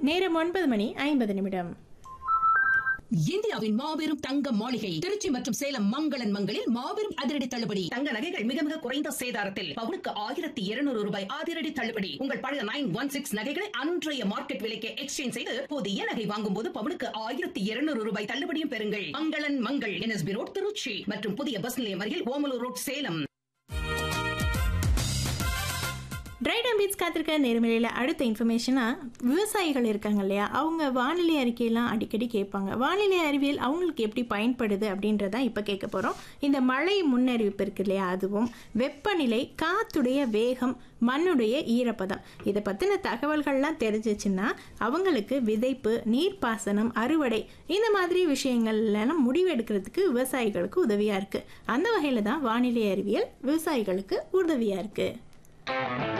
நேரம் ஒன்பது மணி ஐம்பது நிமிடம் இந்தியாவின் மாபெரும் தங்க மாளிகை திருச்சி மற்றும் சேலம் மங்களன் மங்களில் மாபெரும் அதிரடி தள்ளுபடி தங்க நகைகள் மிக மிக குறைந்த சேதாரத்தில் பவுனுக்கு ஆயிரத்தி இருநூறு ரூபாய் அதிரடி தள்ளுபடி உங்கள் பழைய நைன் ஒன் சிக்ஸ் நகைகளை அன்றைய மார்க்கெட் விலைக்கு எக்ஸ்சேஞ்ச் செய்து புதிய நகை வாங்கும் போது பவுனுக்கு ஆயிரத்தி இருநூறு ரூபாய் தள்ளுபடியும் பெறுங்கள் மங்களன் மங்கள் என்எஸ்பி ரோட் திருச்சி மற்றும் புதிய பஸ் நிலையம் அருகில் Omalur road Salem right and beats காத்திருக்க நேர்மையில அடுத்த இன்ஃபர்மேஷனாக விவசாயிகள் இருக்காங்க இல்லையா அவங்க வானிலை அறிக்கையெல்லாம் அடிக்கடி கேட்பாங்க வானிலை அறிவியல் அவங்களுக்கு எப்படி பயன்படுது அப்படின்றதான் இப்போ கேட்க போகிறோம் இந்த மழை முன்னறிவிப்பு இருக்கு இல்லையா அதுவும் வெப்பநிலை காத்துடைய வேகம் மண்ணுடைய ஈரப்பதம் இதை பற்றின தகவல்கள்லாம் தெரிஞ்சிச்சுன்னா அவங்களுக்கு விதைப்பு நீர்ப்பாசனம் அறுவடை இந்த மாதிரி விஷயங்கள்லாம் முடிவெடுக்கிறதுக்கு விவசாயிகளுக்கு உதவியாக இருக்குது அந்த வகையில் தான் வானிலை அறிவியல் விவசாயிகளுக்கு உதவியாக இருக்குது